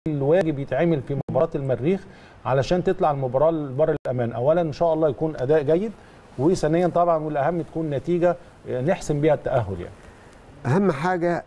الواجب يتعمل في مباراه المريخ علشان تطلع المباراه لبر الامان اولا ان شاء الله يكون اداء جيد وثانيا طبعا والاهم تكون نتيجه نحسم بيها التاهل يعني اهم حاجه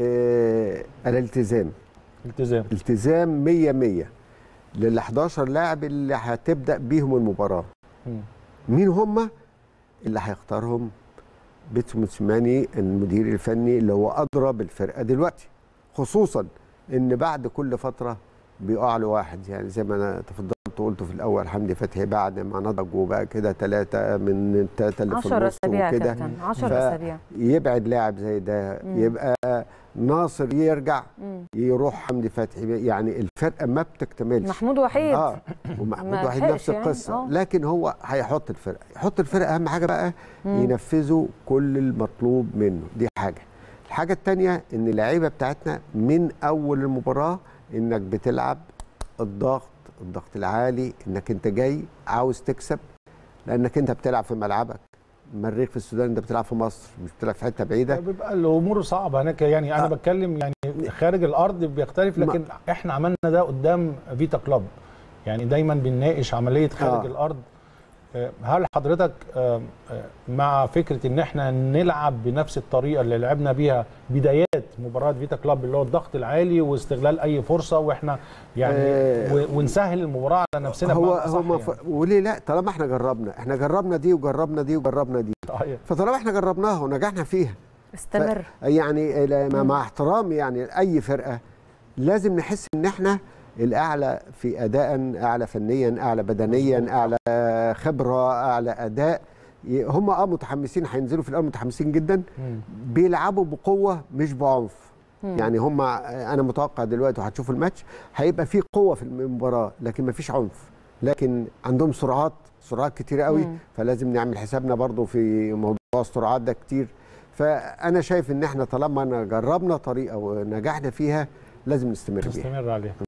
آه الالتزام التزام التزام 100 100 لل 11 لاعب اللي هتبدا بيهم المباراه مم. مين هم اللي هيختارهم بيتسو موسيماني المدير الفني اللي هو ادرى بالفرقه دلوقتي خصوصا ان بعد كل فتره بيقع له واحد يعني زي ما انا تفضلت وقلت في الاول حمدي فتحي بعد ما نضج وبقى كده ثلاثه من الثلاثه اللي في 10 النص اسابيع يا وكده كابتن 10 ف- اسابيع يبعد لاعب زي ده مم. يبقى ناصر يرجع مم. يروح حمدي فتحي يعني الفرقه ما بتكتملش محمود وحيد اه ومحمود ما وحيد لحقش نفس يعني، القصه آه. لكن هو هيحط الفرقه يحط الفرقه اهم حاجه بقى مم. ينفذوا كل المطلوب منه دي حاجه الحاجه الثانيه ان اللعيبه بتاعتنا من اول المباراه انك بتلعب الضغط الضغط العالي انك انت جاي عاوز تكسب لانك انت بتلعب في ملعبك المريخ في السودان انت بتلعب في مصر مش بتلعب في حته بعيده بيبقى الامور صعبه هناك يعني انا آه. بتكلم يعني خارج الارض بيختلف ما- لكن احنا عملنا ده قدام فيتا كلوب يعني دايما بنناقش عمليه خارج آه. الارض آه، هل حضرتك آه، آه، مع فكره ان احنا نلعب بنفس الطريقه اللي لعبنا بيها بدايات مباراه فيتا كلوب اللي هو الضغط العالي واستغلال اي فرصه واحنا يعني آه. و- ونسهل المباراه على نفسنا هو بمعنى أصح هو يعني. ف... وليه لا طالما احنا جربنا احنا جربنا دي وجربنا دي وجربنا دي صحيح. فطالما احنا جربناها ونجحنا فيها استمر يعني ل- مع احترامي يعني لاي فرقه لازم نحس ان احنا الاعلى في اداء اعلى فنيا اعلى بدنيا اعلى خبره اعلى اداء ي- هم اه متحمسين هينزلوا في الاول متحمسين جدا مم. بيلعبوا بقوه مش بعنف مم. يعني هم انا متوقع دلوقتي وهتشوفوا الماتش هيبقى في قوه في المباراه لكن ما فيش عنف لكن عندهم سرعات سرعات كتير قوي مم. فلازم نعمل حسابنا برضو في موضوع السرعات ده كتير فانا شايف ان احنا طالما أنا جربنا طريقه ونجحنا فيها لازم نستمر بيها نستمر عليها